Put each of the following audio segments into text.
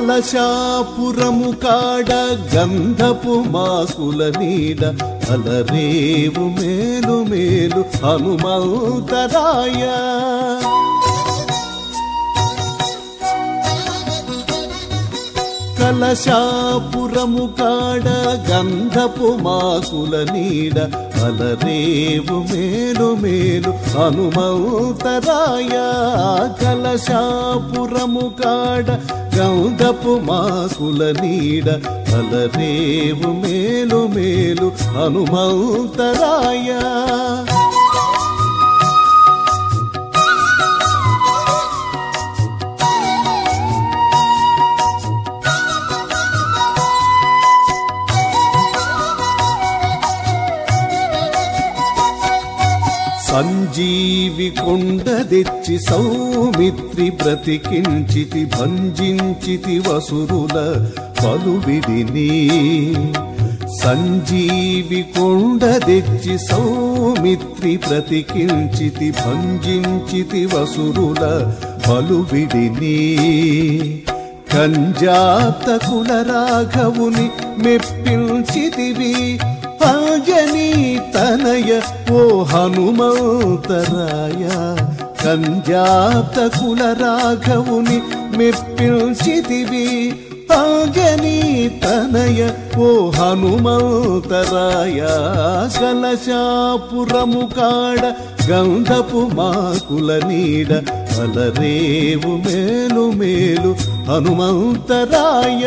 కలశాపురము కాడ గంధపు మాకుల నీడ అలరేవు మేలు మేలు హనుమంతరాయ కలశాపురము కాడ గంధపు మాకుల నీడ అలరేవు మేలు మేలు హనుమంతరాయ కలశాపురము కాడ గంధపు మాకుల నీడ అలరేవు మేలు మేలు హనుమంతరాయ సంజీవి కొండ తెచ్చి సౌమిత్రి బ్రతికించితి భంజించితి వసురుల పలువిడిని సంజీవి కొండ తెచ్చి సౌమిత్రి బ్రతికించితి భంజించితి వసురుల పలువిడిని కంజాత కుల రాఘవుని మెప్పించితివి అంజనీ తనయ ఓ హనుమంతరాయ కంజాత కుల రాఘవుని మెప్పించితివి అంజనీ తనయ ఓ హనుమంతరాయ కలశాపురము కాడ గంధపు మాకుల నీడ అలరేవు మేలు మేలు హనుమంతరాయ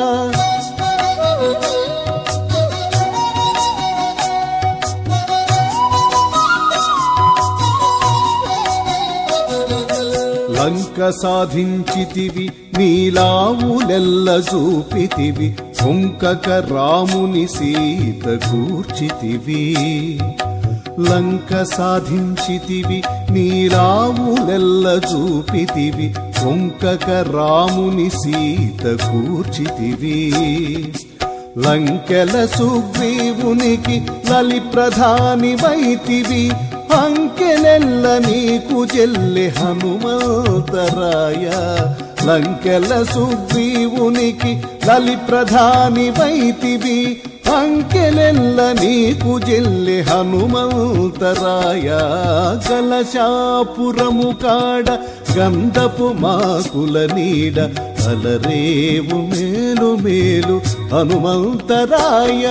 లంక సాధించితివి నీలావులెల్ల చూపితివి కుంకక రాముని సీత కూర్చితివి లంక సాధించితివి నీలావులెల్ల చూపితివి కుంకక రాముని సీత కూర్చితివి లంకెల సుగ్రీవునికి లలి ప్రధాని వైతివి అంకెలెల్ల నీకు చెల్లె హనుమంతరాయ లంకెల సుగ్రీవునికి లలి ప్రధాని వైతివి అంకెలెల్ల నీకు జెల్లె హనుమంతరాయ కలశాపురము కాడ గంధపు మాకుల నీడ అలరేవు మేలు మేలు హనుమంతరాయ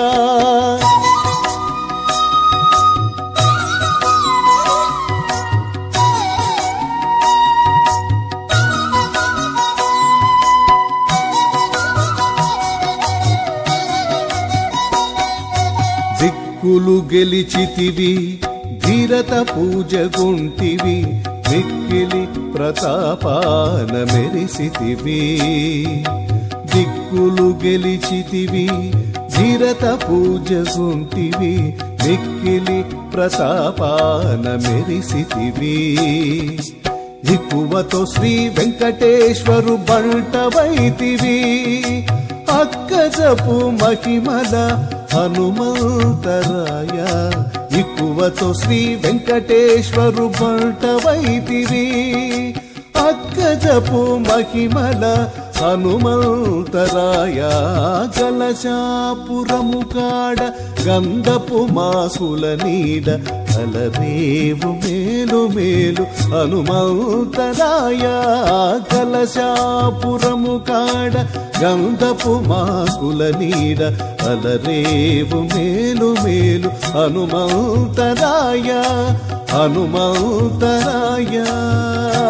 దిక్కులు గెలిచితివి ధీరత పూజ గుంటివి మిక్కిలి ప్రతాపాన మెరిసితివి దిక్కులు గెలిచితివి ధీరత పూజ గుంటివి మిక్కిలి ప్రతాపాన మెరిసితివి ఎక్కువతో శ్రీ వెంకటేశ్వరు బంటవైతివి అక్కజపు మహిమల హనుమంతరాయ ఎక్కువతో శ్రీ వెంకటేశ్వరు బంటవైతివి అక్కజపు మహిమల హనుమంతరాయ కలశాపురము కాడ గంధపు మాసుల నీడ కలరేవు మేలు మేలు హనుమంతరాయ కలశాపురము కాడ గంధపు మాకుల నీడ అలరేవు మేలు మేలు హనుమంతరాయ హనుమంతరాయ